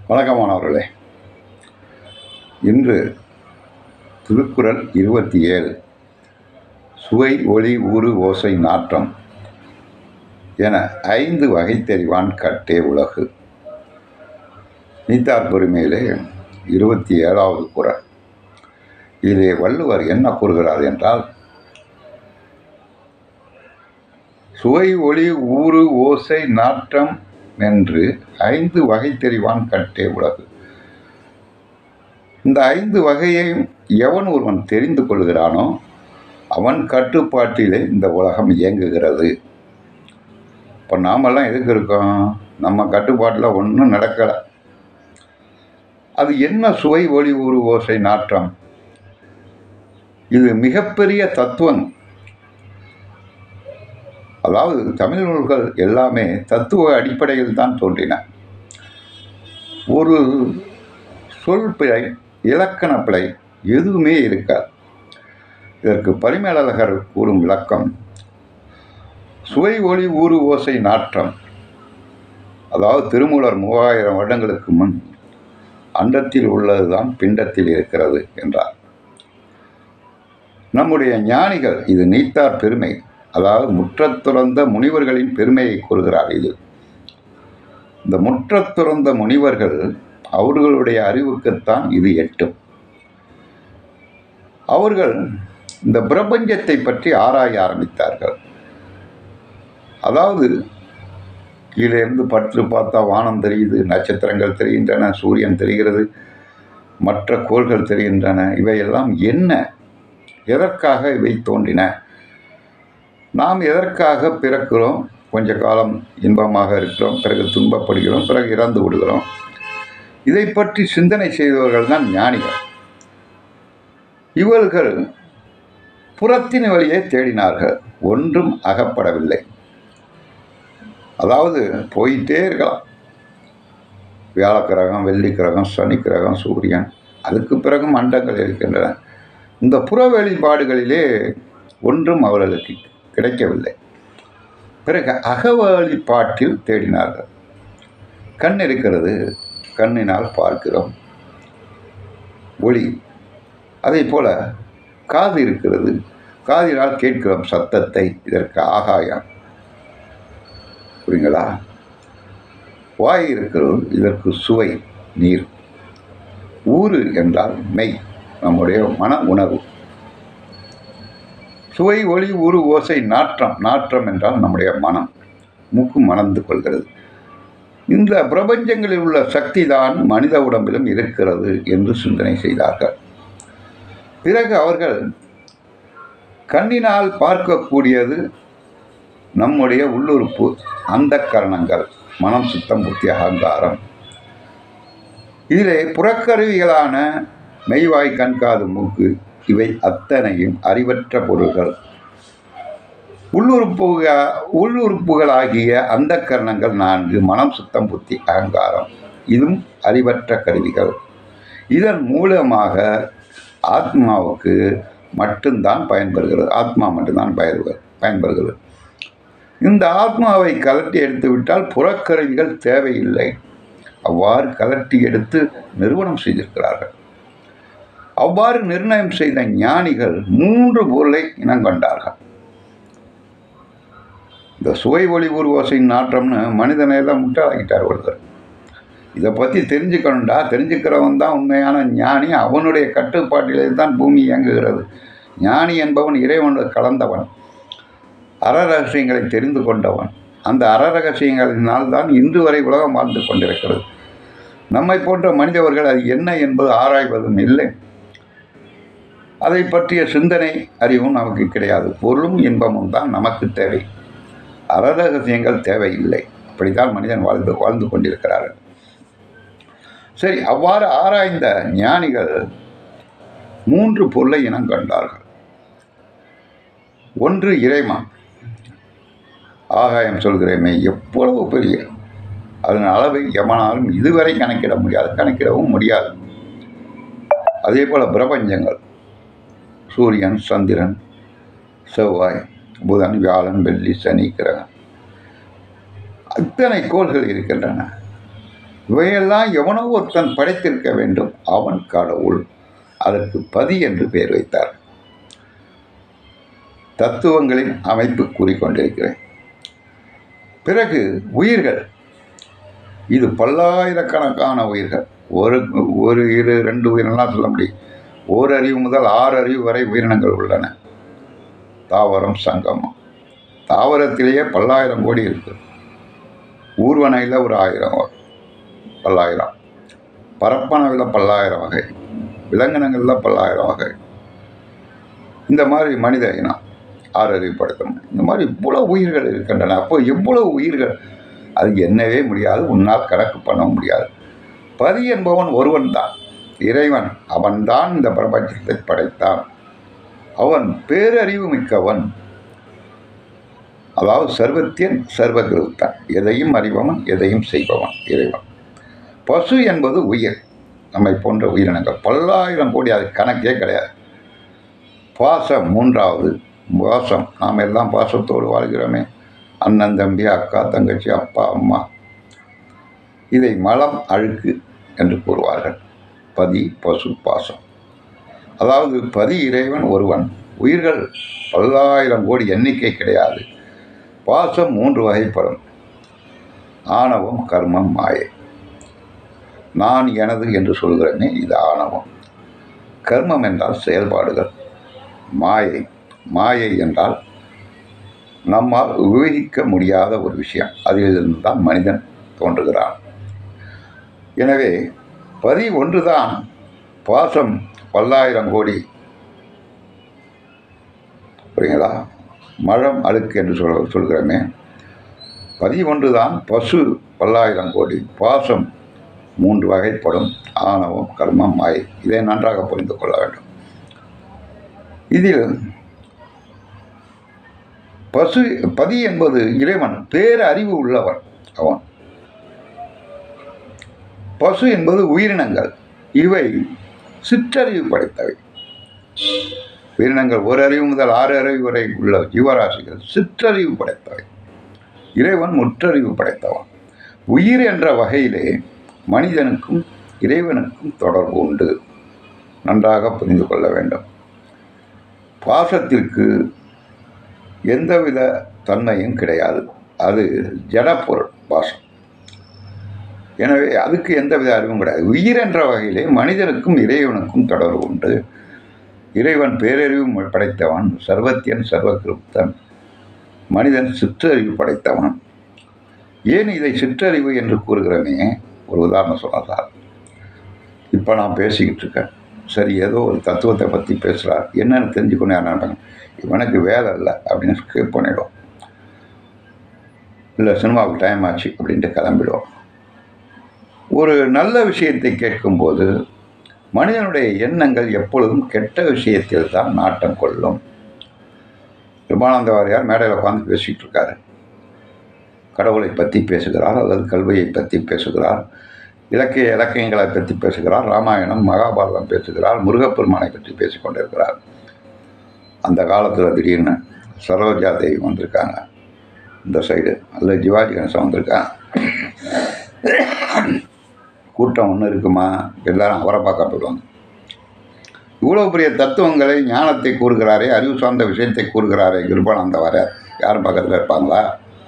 வணக்கம் மாணவர்களே இன்று திருக்குறள் இருபத்தி ஏழு சுவை ஒளி ஊறு ஓசை நாற்றம் என ஐந்து வகை தெரிவான் கட்டே உலகு நீத்தார் பெருமையிலே இருபத்தி ஏழாவது குறள் இதிலே வள்ளுவர் என்ன கூறுகிறார் என்றால் சுவை ஒளி ஊறு ஓசை நாற்றம் என்று ஐந்து வகை தெரிவான் கட்டே உலகு இந்த ஐந்து வகையையும் எவன் ஒருவன் தெரிந்து கொள்கிறானோ அவன் கட்டுப்பாட்டிலே இந்த உலகம் இயங்குகிறது இப்போ நாமெல்லாம் எதுக்கு இருக்கோம் நம்ம கட்டுப்பாட்டில் ஒன்றும் நடக்கலை அது என்ன சுவை ஒளி ஊறு ஓசை நாற்றம் இது மிகப்பெரிய தத்துவம் அதாவது தமிழ் நூல்கள் எல்லாமே தத்துவ அடிப்படையில் தான் தோன்றின ஒரு சொல் பிழை இலக்கண பிழை எதுவுமே இருக்காது இதற்கு பரிமேலழகர் கூறும் விளக்கம் சுவை ஒளி ஊறு ஓசை நாற்றம் அதாவது திருமூலர் மூவாயிரம் வருடங்களுக்கு முன் அண்டத்தில் உள்ளதுதான் பிண்டத்தில் இருக்கிறது என்றார் நம்முடைய ஞானிகள் இது நீத்தார் பெருமை அதாவது முற்றத் துறந்த முனிவர்களின் பெருமையை கூறுகிறார் இது இந்த முற்றத் துறந்த முனிவர்கள் அவர்களுடைய அறிவுக்குத்தான் இது எட்டும் அவர்கள் இந்த பிரபஞ்சத்தை பற்றி ஆராய ஆரம்பித்தார்கள் அதாவது கீழே இருந்து பற்று பார்த்தா வானம் தெரியுது நட்சத்திரங்கள் தெரிகின்றன சூரியன் தெரிகிறது மற்ற கோள்கள் தெரிகின்றன இவையெல்லாம் என்ன எதற்காக இவை தோன்றின நாம் எதற்காக பிறக்கிறோம் கொஞ்ச காலம் இன்பமாக இருக்கிறோம் பிறகு துன்பப்படுகிறோம் பிறகு இறந்து விடுகிறோம் இதை பற்றி சிந்தனை செய்தவர்கள் தான் ஞானிகள் இவர்கள் புறத்தின் வழியே தேடினார்கள் ஒன்றும் அகப்படவில்லை அதாவது போயிட்டே இருக்கலாம் வியாழக்கிரகம் வெள்ளிக்கிரகம் சனிக்கிரகம் சூரியன் அதுக்கு பிறகும் அண்டங்கள் இருக்கின்றன இந்த புற வெளிப்பாடுகளிலே ஒன்றும் அவர்களுக்கு கிடைக்கவில்லை பிறகு அகவழிப்பாட்டில் தேடினார்கள் கண் இருக்கிறது கண்ணினால் பார்க்கிறோம் ஒளி அதே போல காது இருக்கிறது காதினால் கேட்கிறோம் சத்தத்தை இதற்கு ஆகாயம் புரியுங்களா வாய் இருக்கிறது இதற்கு சுவை நீர் ஊறு என்றால் மெய் நம்முடைய மன உணர்வு சுவை ஒளி உரு ஓசை நாற்றம் நாற்றம் என்றால் நம்முடைய மனம் மூக்கு மணந்து கொள்கிறது இந்த பிரபஞ்சங்களில் உள்ள சக்தி தான் மனித உடம்பிலும் இருக்கிறது என்று சிந்தனை செய்தார்கள் பிறகு அவர்கள் கண்ணினால் பார்க்கக்கூடியது நம்முடைய உள்ளுறுப்பு அந்த கரணங்கள் மனம் சுத்தம் புத்தி அகங்காரம் இதிலே புறக்கருவிகளான மெய்வாய் கண்காது மூக்கு இவை அத்தனையும் அறிவற்ற பொருள்கள் உள்ளுறுப்புக உள்ளுறுப்புகளாகிய அந்த கரணங்கள் நான்கு மனம் சுத்தம் புத்தி அகங்காரம் இதுவும் அறிவற்ற கருவிகள் இதன் மூலமாக ஆத்மாவுக்கு மட்டும்தான் பயன்பெறுகிறது ஆத்மா மட்டும்தான் பயன்பெறு பயன்பெறுகிறது இந்த ஆத்மாவை கலட்டி எடுத்து விட்டால் புறக்கருவிகள் தேவையில்லை அவ்வாறு கலட்டி எடுத்து நிறுவனம் செய்திருக்கிறார்கள் அவ்வாறு நிர்ணயம் செய்த ஞானிகள் மூன்று பொருளை இனங்கொண்டார்கள் இந்த சுவை ஒளி உருவாசையின் நாற்றம்னு மனிதனை எல்லாம் முட்டாளாக்கிட்டார் ஒருத்தர் இதை பற்றி தெரிஞ்சுக்கணும்டா தெரிஞ்சுக்கிறவன் தான் உண்மையான ஞானி அவனுடைய கட்டுப்பாட்டிலே தான் பூமி இயங்குகிறது ஞானி என்பவன் இறைவனோடு கலந்தவன் அற ரகசியங்களை தெரிந்து கொண்டவன் அந்த அற ரகசியங்களினால் தான் இன்று வரை உலகம் வாழ்ந்து கொண்டிருக்கிறது நம்மை போன்ற மனிதவர்கள் அது என்ன என்பது ஆராய்வதும் இல்லை அதை பற்றிய சிந்தனை அறிவும் நமக்கு கிடையாது பொருளும் இன்பமும் தான் நமக்கு தேவை அறரகசியங்கள் தேவையில்லை அப்படித்தான் மனிதன் வாழ்ந்து வாழ்ந்து கொண்டிருக்கிறார்கள் சரி அவ்வாறு ஆராய்ந்த ஞானிகள் மூன்று பொருளை இனம் கண்டார்கள் ஒன்று இறைமா ஆகாயம் சொல்கிறேமே எவ்வளவு பெரிய அதன் அளவை எவனாலும் இதுவரை கணக்கிட முடியாது கணக்கிடவும் முடியாது அதே போல் பிரபஞ்சங்கள் சூரியன் சந்திரன் செவ்வாய் புதன் வியாழன் வெள்ளி சனி கிரகம் அத்தனை கோள்கள் இருக்கின்றன இவையெல்லாம் எவனோ ஒருத்தன் படைத்திருக்க வேண்டும் அவன் கடவுள் அதற்கு பதி என்று பெயர் வைத்தார் தத்துவங்களின் அமைப்பு கூறிக்கொண்டிருக்கிறேன் பிறகு உயிர்கள் இது பல்லாயிரக்கணக்கான உயிர்கள் ஒரு ஒரு இரு ரெண்டு உயிரினம்லாம் சொல்ல முடியும் ஓர் அறிவு முதல் ஆறு அறிவு வரை உயிரினங்கள் உள்ளன தாவரம் சங்கமம் தாவரத்திலேயே பல்லாயிரம் கோடி இருக்கு ஊர்வனையில் ஒரு ஆயிரம் வரும். பல்லாயிரம் பரப்பனவில் பல்லாயிரம் வகை விலங்கினங்களில் பல்லாயிரம் வகை இந்த மாதிரி மனித இனம் ஆறு அறிவுப்படுத்தணும் இந்த மாதிரி இவ்வளோ உயிர்கள் இருக்கின்றன அப்போ எவ்வளவு உயிர்கள் அது எண்ணவே முடியாது உன்னால் கணக்கு பண்ண முடியாது பதி என்பவன் ஒருவன் தான் இறைவன் அவன்தான் இந்த பிரபஞ்சத்தை படைத்தான் அவன் பேரறிவு மிக்கவன் அதாவது சர்வத்தியன் சர்வகிருத்தன் எதையும் அறிபவன் எதையும் செய்பவன் இறைவன் பசு என்பது உயிர் நம்மை போன்ற உயிரினங்கள் பல்லாயிரம் கோடி அது கணக்கே கிடையாது பாசம் மூன்றாவது பாசம் நாம் எல்லாம் பாசத்தோடு வாழ்கிறோமே அண்ணன் தம்பி அக்கா தங்கச்சி அப்பா அம்மா இதை மலம் அழுக்கு என்று கூறுவார்கள் பதி பசு பாசம் அதாவது பதி இறைவன் ஒருவன் உயிர்கள் பல்லாயிரம் கோடி எண்ணிக்கை கிடையாது பாசம் மூன்று வகைப்படும் ஆணவம் கர்மம் மாயை நான் எனது என்று சொல்கிறேனே இது ஆணவம் கர்மம் என்றால் செயல்பாடுகள் மாயை மாயை என்றால் நம்மால் விவரிக்க முடியாத ஒரு விஷயம் அதிலிருந்து தான் மனிதன் தோன்றுகிறான் எனவே பதி ஒன்றுதான் பாசம் பல்லாயிரம் கோடி புரியுங்களா மழம் அழுக்கு என்று சொல் சொல்கிறோமே பதி ஒன்றுதான் பசு பல்லாயிரம் கோடி பாசம் மூன்று வகைப்படும் ஆணவம் கர்மம் மாயை இதை நன்றாக புரிந்து கொள்ள வேண்டும் இதில் பசு பதி என்பது இறைவன் பேரறிவு உள்ளவன் அவன் பசு என்பது உயிரினங்கள் இவை சிற்றறிவு படைத்தவை உயிரினங்கள் ஒரு அறிவு முதல் ஆறு அறிவு வரை உள்ள ஜீவராசிகள் சிற்றறிவு படைத்தவை இறைவன் முற்றறிவு படைத்தவன் உயிர் என்ற வகையிலே மனிதனுக்கும் இறைவனுக்கும் தொடர்பு உண்டு நன்றாக புரிந்து கொள்ள வேண்டும் பாசத்திற்கு எந்தவித தன்மையும் கிடையாது அது ஜடப்பொருள் பாசம் எனவே அதுக்கு எந்தவித அறிவும் கிடையாது உயிர் என்ற வகையிலே மனிதனுக்கும் இறைவனுக்கும் தொடர்பு உண்டு இறைவன் பேரறிவு படைத்தவன் சர்வத்தியன் சர்வகிருப்தன் மனிதன் சிற்றறிவு படைத்தவன் ஏன் இதை சிற்றறிவு என்று கூறுகிறனே ஒரு உதாரணம் சொல்லலாம் இப்போ நான் பேசிக்கிட்டு இருக்கேன் சரி ஏதோ ஒரு தத்துவத்தை பற்றி பேசுகிறார் என்னன்னு தெரிஞ்சுக்கணும் யார் நினைப்பாங்க இவனுக்கு வேலை இல்லை அப்படின்னு ஸ்கிப் பண்ணிடும் இல்லை சினிமாவுக்கு டைம் ஆச்சு அப்படின்ட்டு கிளம்பிடுவோம் ஒரு நல்ல விஷயத்தை கேட்கும்போது மனிதனுடைய எண்ணங்கள் எப்பொழுதும் கெட்ட விஷயத்தில் தான் நாட்டம் கொள்ளும் கிருபானந்த வாரியார் மேடையில் உட்காந்து பேசிகிட்டு இருக்காரு கடவுளை பற்றி பேசுகிறார் அல்லது கல்வியை பற்றி பேசுகிறார் இலக்கிய இலக்கியங்களை பற்றி பேசுகிறார் ராமாயணம் மகாபாரதம் பேசுகிறார் முருகப்பெருமானை பற்றி பேசிக் கொண்டிருக்கிறார் அந்த காலத்தில் திடீர்னு சரோஜா தேவி வந்திருக்காங்க இந்த சைடு அல்லது சிவாஜி கணேசன் வந்திருக்காங்க கூட்டம் ஒன்று இருக்குமா எல்லாரும் அவரை பார்க்க போயிடுவாங்க இவ்வளோ பெரிய தத்துவங்களை ஞானத்தை கூறுகிறாரே அறிவு சார்ந்த விஷயத்தை கூறுகிறாரே கிருபானந்த வர யாரும் பக்கத்தில் இருப்பாங்களா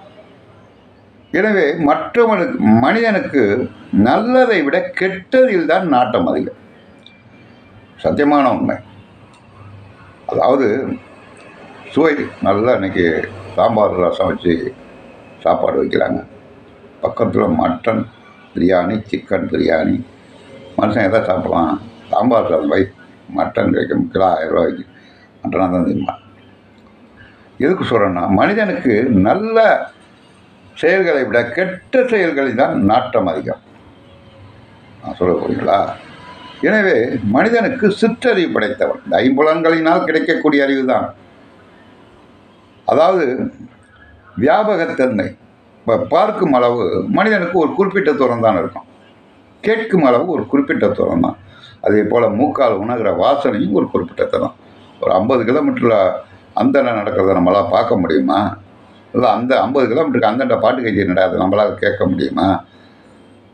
எனவே மற்றவனுக்கு மனிதனுக்கு நல்லதை விட கெட்டதில் தான் நாட்டம் அதிகம் சத்தியமான உண்மை அதாவது சுவை நல்லா இன்னைக்கு சாம்பார் ரசம் வச்சு சாப்பாடு வைக்கிறாங்க பக்கத்தில் மட்டன் பிரியாணி சிக்கன் பிரியாணி மனுஷன் எதை சாப்பிடலாம் சாம்பார் சாதம் வை மட்டன் கிடைக்கும் கிலோ ஆயிரம் ரூபாய்க்கு மட்டனாக தான் திம்பான் எதுக்கு சொல்கிறேன்னா மனிதனுக்கு நல்ல செயல்களை விட கெட்ட செயல்களில் தான் நாட்டம் அதிகம் நான் சொல்ல போறீங்களா எனவே மனிதனுக்கு சிற்றறிவு படைத்தவன் இந்த ஐம்புலன்களினால் கிடைக்கக்கூடிய அறிவு தான் அதாவது வியாபகத்தன்மை இப்போ பார்க்கும் அளவு மனிதனுக்கு ஒரு குறிப்பிட்ட தூரம் தான் இருக்கும் கேட்கும் அளவு ஒரு குறிப்பிட்ட தூரம் தான் அதே போல் மூக்கால் உணர்கிற வாசனையும் ஒரு குறிப்பிட்ட தூரம் ஒரு ஐம்பது கிலோமீட்டரில் அந்தன நடக்கிறத நம்மளால் பார்க்க முடியுமா இல்லை அந்த ஐம்பது கிலோமீட்டருக்கு அந்தண்ட பாட்டு கச்சேரி நடாது நம்மளால் கேட்க முடியுமா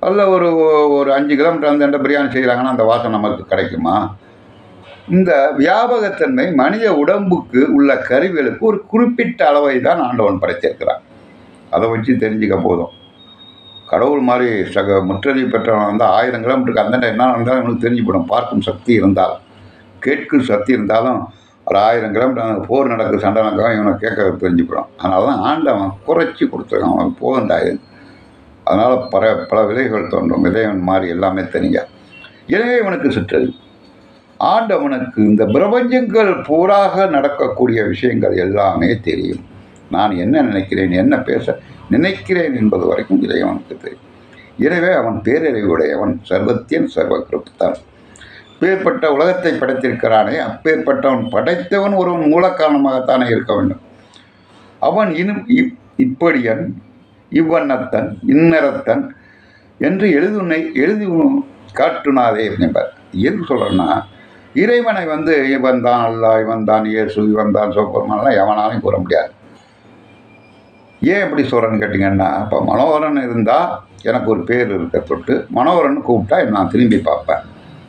அதில் ஒரு ஒரு அஞ்சு கிலோமீட்டர் அந்த பிரியாணி செய்கிறாங்கன்னா அந்த வாசம் நமக்கு கிடைக்குமா இந்த வியாபகத்தன்மை மனித உடம்புக்கு உள்ள கருவிகளுக்கு ஒரு குறிப்பிட்ட அளவை தான் ஆண்டவன் படைத்திருக்கிறான் அதை வச்சு தெரிஞ்சுக்க போதும் கடவுள் மாதிரி சக முற்றறிவு பெற்றவன் வந்து ஆயிரம் கிலோமீட்டருக்கு அந்த என்ன இருந்தாலும் இவனுக்கு தெரிஞ்சு போடும் பார்க்கும் சக்தி இருந்தால் கேட்கும் சக்தி இருந்தாலும் ஒரு ஆயிரம் கிலோமீட்டர் அங்கே போர் நடக்குது சண்டை நடக்கும் இவனை கேட்க தெரிஞ்சு போடும் அதனால தான் ஆண்டவன் குறைச்சி கொடுத்துருக்கான் அவனுக்கு போகண்டாது அதனால் பல பல விதைகள் தோன்றும் விதைவன் மாதிரி எல்லாமே தெரியுங்க எனவே இவனுக்கு சிற்றறிவு ஆண்டவனுக்கு இந்த பிரபஞ்சங்கள் பூராக நடக்கக்கூடிய விஷயங்கள் எல்லாமே தெரியும் நான் என்ன நினைக்கிறேன் என்ன பேச நினைக்கிறேன் என்பது வரைக்கும் இறைவனுக்கு தெரியும் எனவே அவன் பேரறிவுடையவன் சர்வத்தியன் சர்வ கிருப்தான் பேர்பட்ட உலகத்தை படைத்திருக்கிறானே அப்பேற்பட்டவன் படைத்தவன் ஒருவன் மூல காரணமாகத்தானே இருக்க வேண்டும் அவன் இன்னும் இப் இப்படியன் இவ்வண்ணத்தன் இன்னரத்தன் என்று எழுதுனை எழுதி காட்டுனாதே என்பார் எது சொல்கிறேன்னா இறைவனை வந்து இவன் தான் அல்லா இவன் தான் இயேசு இவன் தான் சோப்பர்மான்லாம் எவனாலையும் கூற முடியாது ஏன் எப்படி சொல்கிறேன்னு கேட்டிங்கன்னா இப்போ மனோகரன் இருந்தால் எனக்கு ஒரு பேர் இருக்க தொட்டு மனோகரன் கூப்பிட்டா நான் திரும்பி பார்ப்பேன்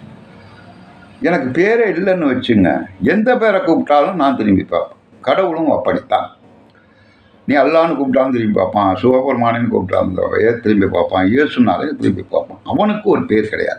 எனக்கு பேரே இல்லைன்னு வச்சுங்க எந்த பேரை கூப்பிட்டாலும் நான் திரும்பி பார்ப்பேன் கடவுளும் அப்படித்தான் நீ அல்லான்னு கூப்பிட்டாலும் திரும்பி பார்ப்பான் சிவபெருமானின்னு கூப்பிட்டாலும் ஏ திரும்பி பார்ப்பான் இயேசுனாலே திரும்பி பார்ப்பான் அவனுக்கு ஒரு பேர் கிடையாது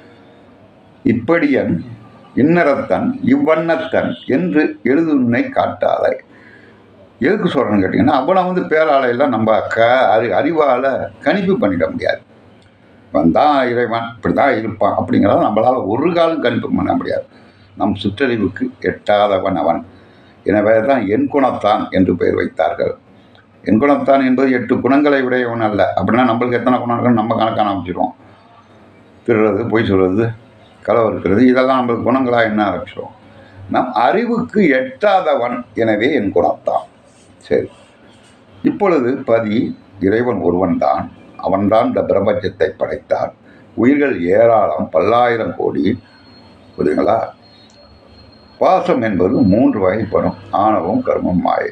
இப்படியன் இன்னரத்தன் இவ்வண்ணத்தன் என்று எழுதுனை காட்டாதே எதுக்கு சொல்கிறேன்னு கேட்டிங்கன்னா அவனை வந்து பேராலையெல்லாம் நம்ம க அறி அறிவால் கணிப்பு பண்ணிட முடியாது இவன் தான் இறைவன் இப்படி தான் இருப்பான் அப்படிங்கிறத நம்மளால் ஒரு காலம் கணிப்பு பண்ண முடியாது நம் சுற்றறிவுக்கு எட்டாதவன் அவன் எனவே தான் என் குணத்தான் என்று பெயர் வைத்தார்கள் என் குணத்தான் என்பது எட்டு குணங்களை உடையவன் அல்ல அப்படின்னா நம்மளுக்கு எத்தனை குணம் இருக்குன்னு நம்ம கணக்கான ஆரம்பிச்சிடுவோம் திருடுறது பொய் சொல்கிறது களவு இருக்கிறது இதெல்லாம் நம்மளுக்கு குணங்களாக என்ன ஆரம்பிச்சிடுவோம் நம் அறிவுக்கு எட்டாதவன் எனவே என் குணத்தான் சரி இப்பொழுது பதி இறைவன் ஒருவன்தான் அவன்தான் இந்த பிரபஞ்சத்தை படைத்தான் உயிர்கள் ஏராளம் பல்லாயிரம் கோடி புரியுங்களா பாசம் என்பது மூன்று வகைப்படும் ஆணவம் கர்மம் மாயை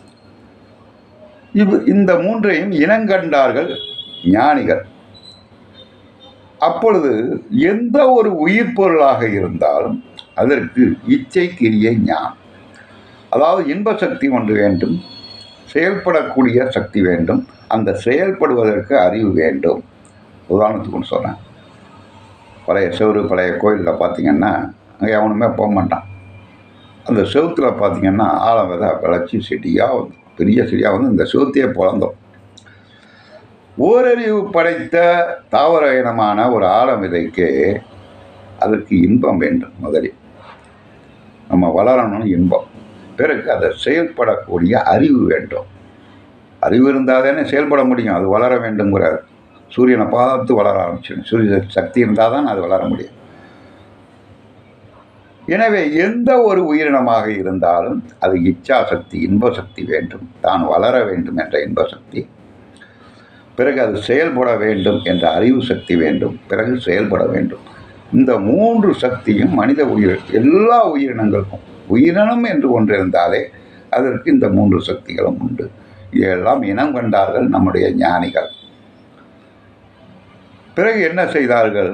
இவ் இந்த மூன்றையும் இனங்கண்டார்கள் ஞானிகள் அப்பொழுது எந்த ஒரு உயிர் பொருளாக இருந்தாலும் அதற்கு இச்சை கிரியை ஞானம் அதாவது இன்ப சக்தி ஒன்று வேண்டும் செயல்படக்கூடிய சக்தி வேண்டும் அந்த செயல்படுவதற்கு அறிவு வேண்டும் உதாரணத்துக்கு ஒன்று சொல்கிறேன் பழைய செவரு பழைய கோயிலில் பார்த்தீங்கன்னா அங்கே எவனுமே போக மாட்டான் அந்த செவுத்தில் பார்த்தீங்கன்னா ஆழம் விதை விளைச்சி செடியாக வந்து பெரிய செடியாக வந்து இந்த செவுத்தையே பிறந்தோம் ஓரறிவு படைத்த தாவர இனமான ஒரு ஆழம் விதைக்கு அதற்கு இன்பம் வேண்டும் முதலில் நம்ம வளரணும்னு இன்பம் பிறகு அதை செயல்படக்கூடிய அறிவு வேண்டும் அறிவு இருந்தால் தானே செயல்பட முடியும் அது வளர வேண்டுங்கிறார் சூரியனை பார்த்து வளர ஆரம்பிச்சிடும் சூரிய சக்தி இருந்தால் தான் அது வளர முடியும் எனவே எந்த ஒரு உயிரினமாக இருந்தாலும் அது இச்சா சக்தி இன்ப சக்தி வேண்டும் தான் வளர வேண்டும் என்ற இன்ப சக்தி பிறகு அது செயல்பட வேண்டும் என்ற அறிவு சக்தி வேண்டும் பிறகு செயல்பட வேண்டும் இந்த மூன்று சக்தியும் மனித உயிர் எல்லா உயிரினங்களுக்கும் உயிரினம் என்று ஒன்று இருந்தாலே அதற்கு இந்த மூன்று சக்திகளும் உண்டு இதெல்லாம் இனம் கண்டார்கள் நம்முடைய ஞானிகள் பிறகு என்ன செய்தார்கள்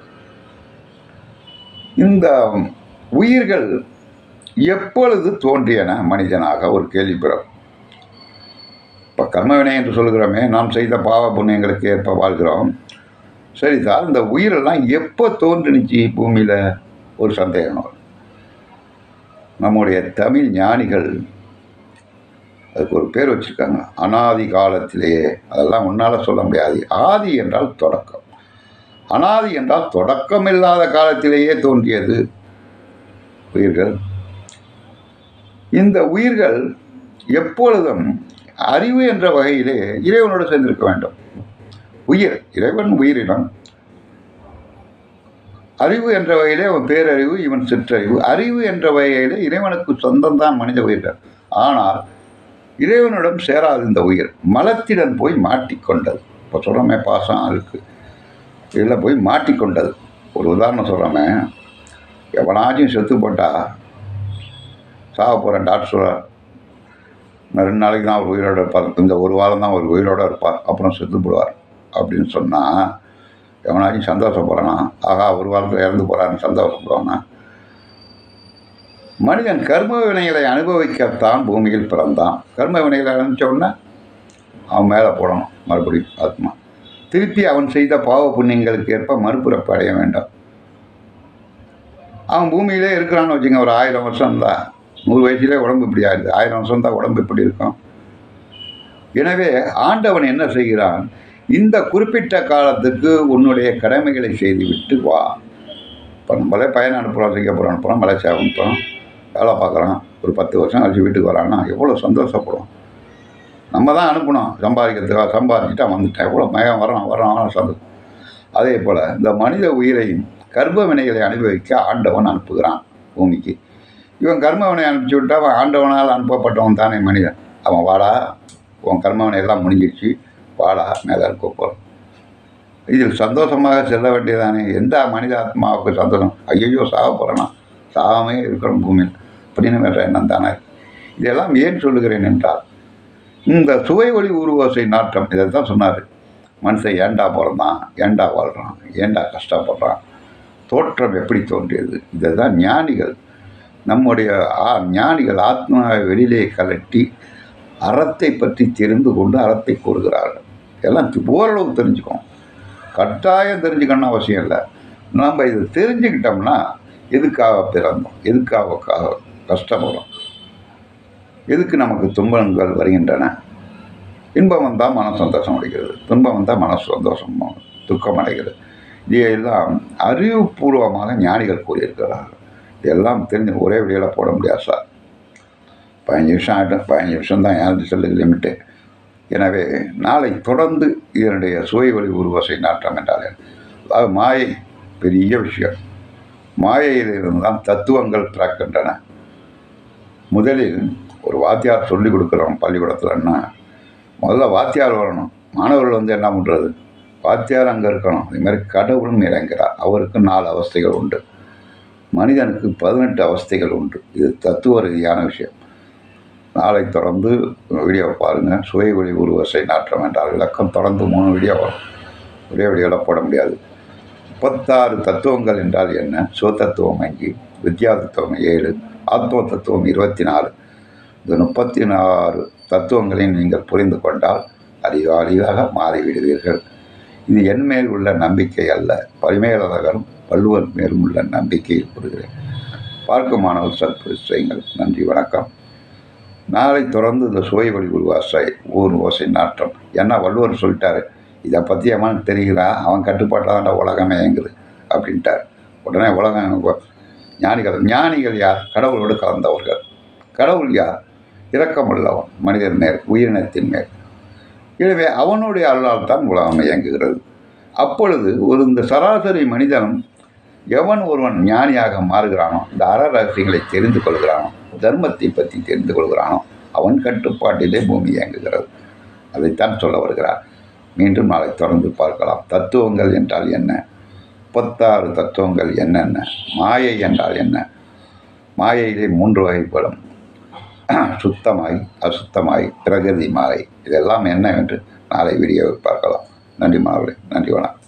இந்த உயிர்கள் எப்பொழுது தோன்றியன மனிதனாக ஒரு கேள்வி பிறகு இப்போ கர்மவினை என்று சொல்கிறோமே நாம் செய்த பாவ புண்ணியங்களுக்கு ஏற்ப வாழ்கிறோம் சரி சார் இந்த உயிரெல்லாம் எப்போ தோன்றுனுச்சு பூமியில் ஒரு சந்தேகம் வரும். நம்முடைய தமிழ் ஞானிகள் அதுக்கு ஒரு பேர் வச்சுருக்காங்க அனாதி காலத்திலேயே அதெல்லாம் உன்னால் சொல்ல முடியாது ஆதி என்றால் தொடக்கம் அனாதி என்றால் தொடக்கம் இல்லாத காலத்திலேயே தோன்றியது உயிர்கள் இந்த உயிர்கள் எப்பொழுதும் அறிவு என்ற வகையிலே இறைவனோடு சேர்ந்திருக்க வேண்டும் உயிர் இறைவன் உயிரினம் அறிவு என்ற வகையிலே அவன் பேரறிவு இவன் சிற்றறிவு அறிவு என்ற வகையிலே இறைவனுக்கு சொந்தம்தான் மனித உயிர்கள் ஆனால் இறைவனிடம் சேராது இந்த உயிர் மலத்திடம் போய் மாட்டிக்கொண்டது இப்போ சொல்கிறோமே பாசம் அழுக்கு இதில் போய் மாட்டிக்கொண்டது ஒரு உதாரணம் சொல்கிறோமே எவனாச்சும் செத்து போட்டால் சாக போகிறேன் டாக்டர் சொல்கிறார் நான் ரெண்டு நாளைக்கு தான் அவர் உயிரோடு இருப்பார் இந்த ஒரு வாரம் தான் அவர் உயிரோடு இருப்பார் அப்புறம் செத்து போடுவார் அப்படின்னு சொன்னால் எவனாச்சும் சந்தோஷப்படுறானா ஆகா ஒரு வாரத்தில் இறந்து போகிறான்னு சந்தோஷப்படுவானா மனிதன் கர்ம வினைகளை அனுபவிக்கத்தான் பூமியில் பிறந்தான் கர்ம வினைகளை அனுப்பிச்ச உடனே அவன் மேலே போடணும் மறுபடியும் ஆத்மா திருப்பி அவன் செய்த பாவ புண்ணியங்களுக்கு ஏற்ப மறுபிறப்பு அடைய வேண்டும் அவன் பூமியிலே இருக்கிறான்னு வச்சுங்க ஒரு ஆயிரம் வருஷம் தான் நூறு வயசுலே உடம்பு இப்படி ஆயிடுது ஆயிரம் வருஷம் தான் உடம்பு இப்படி இருக்கும் எனவே ஆண்டவன் என்ன செய்கிறான் இந்த குறிப்பிட்ட காலத்துக்கு உன்னுடைய கடமைகளை செய்துவிட்டு வா இப்போ நம்மளே பையனை அனுப்புகிறோம் சிங்கப்பூர் அனுப்புகிறோம் மலேசியா அனுப்புகிறோம் வேலை பார்க்குறோம் ஒரு பத்து வருஷம் கழிச்சு வீட்டுக்கு வரான்னா எவ்வளோ சந்தோஷப்படும் நம்ம தான் அனுப்பணும் சம்பாதிக்கிறதுக்காக சம்பாதிச்சுட்டு அவன் வந்துட்டேன் எவ்வளோ மயம் வரான் வரான் வரான் சந்தோஷம் அதே போல் இந்த மனித உயிரையும் கர்ப்ப வினைகளை அனுபவிக்க ஆண்டவன் அனுப்புகிறான் பூமிக்கு இவன் கர்ம வினை அனுப்பிச்சி விட்டா அவன் ஆண்டவனால் அனுப்பப்பட்டவன் தானே மனிதன் அவன் வாடா உன் கர்ம வினை எல்லாம் முடிஞ்சிடுச்சு வாடா மேலே இருக்க போகிறோம் இதில் சந்தோஷமாக செல்ல வேண்டியதானே எந்த மனித ஆத்மாவுக்கு சந்தோஷம் ஐயையோ சாக போகிறேனா சாகாமே இருக்கிறோம் பூமியில் அப்படின்னு வேற எண்ணம் தானே இதெல்லாம் ஏன் சொல்லுகிறேன் என்றால் இந்த சுவை ஒளி உருவோசை நாட்டம் இதை தான் சொன்னார் மனுஷன் ஏண்டா பிறந்தான் ஏண்டா வாழ்கிறான் ஏண்டா கஷ்டப்படுறான் தோற்றம் எப்படி தோன்றியது இதை தான் ஞானிகள் நம்முடைய ஆ ஞானிகள் ஆத்மாவை வெளியிலே கலட்டி அறத்தை பற்றி தெரிந்து கொண்டு அறத்தை கூறுகிறார்கள் எல்லாம் ஓரளவு தெரிஞ்சுக்கணும் கட்டாயம் தெரிஞ்சுக்கணும் அவசியம் இல்லை நம்ம இதை தெரிஞ்சுக்கிட்டோம்னா எதுக்காக பிறந்தோம் எதுக்காக கா- கஷ்டப்படுறோம் எதுக்கு நமக்கு துன்பங்கள் வருகின்றன இன்பம் வந்தால் மன சந்தோஷம் அடைகிறது துன்பம் வந்தால் மன சந்தோஷம் துக்கம் அடைகிறது இதையெல்லாம் அறிவுபூர்வமாக ஞானிகள் கூறியிருக்கிறார்கள் இதெல்லாம் தெரிஞ்சு ஒரே வழியில் போட முடியாது சார் பதினஞ்சு நிமிஷம் ஆகிடும் பதினஞ்சு நிமிஷம் தான் யாருக்கு செல்லுக்கு லிமிட்டு எனவே நாளை தொடர்ந்து இதனுடைய சுவை ஒளி உருவசை நாட்டம் என்றால் என்ன? அதாவது மாயை பெரிய விஷயம் மாயையிலிருந்து தான் தத்துவங்கள் பிறக்கின்றன முதலில் ஒரு வாத்தியார் சொல்லிக் கொடுக்குறோம் பள்ளிக்கூடத்துலன்னா முதல்ல வாத்தியார் வரணும் மாணவர்கள் வந்து என்ன பண்ணுறது வாத்தியார் அங்கே இருக்கணும் அதே மாதிரி கடவுளும் இறங்கிறார் அவருக்கு நாலு அவஸ்தைகள் உண்டு மனிதனுக்கு பதினெட்டு அவஸ்தைகள் உண்டு இது தத்துவ ரீதியான விஷயம் நாளை தொடர்ந்து வீடியோவை பாருங்கள் சுவை ஒளி உருவசை நாற்றம் என்றால் விளக்கம் தொடர்ந்து மூணு வீடியோ வரும் ஒரே வீடியோவில் போட முடியாது முப்பத்தாறு தத்துவங்கள் என்றால் என்ன சிவத்தத்துவம் அஞ்சு வித்யா தத்துவம் ஏழு ஆத்ம தத்துவம் இருபத்தி நாலு இந்த முப்பத்தி நாலு தத்துவங்களை நீங்கள் புரிந்து கொண்டால் அதிகாரியாக மாறிவிடுவீர்கள் இது என் மேல் உள்ள நம்பிக்கை அல்ல பரிமேலழகரும் வள்ளுவர் மேலும் உள்ள நம்பிக்கையில் கூறுகிறேன் பார்க்கும் மாணவர் சற்பு செய்யுங்கள் நன்றி வணக்கம் நாளை தொடர்ந்து இந்த சுவை வழி உருவாசை ஊர் ஓசை நாட்டம் ஏன்னா வள்ளுவர் சொல்லிட்டாரு இதை பற்றி அவன் தெரிகிறா அவன் கட்டுப்பாட்டில் தான் உலகமே இயங்குது அப்படின்ட்டார் உடனே உலகம் எனக்கு ஞானிகள் ஞானிகள் யார் கடவுளோடு கலந்தவர்கள் கடவுள் யார் இரக்கமுள்ளவன் மனிதன் மேல் உயிரினத்தின் மேல் எனவே அவனுடைய அருளால் தான் உலகம் இயங்குகிறது அப்பொழுது ஒரு இந்த சராசரி மனிதனும் எவன் ஒருவன் ஞானியாக மாறுகிறானோ இந்த அற ரகசியங்களை தெரிந்து கொள்கிறானோ தர்மத்தை பற்றி தெரிந்து கொள்கிறானோ அவன் கட்டுப்பாட்டிலே பூமி இயங்குகிறது அதைத்தான் சொல்ல வருகிறார் மீண்டும் நாளை தொடர்ந்து பார்க்கலாம் தத்துவங்கள் என்றால் என்ன முப்பத்தாறு தத்துவங்கள் என்னென்ன மாயை என்றால் என்ன மாயையிலே மூன்று வகைப்படும் சுத்தமாய் அசுத்தமாய் பிரகதி மாயை இதெல்லாம் என்ன என்று நாளை வீடியோவை பார்க்கலாம் நன்றி மாவளே நன்றி வணக்கம்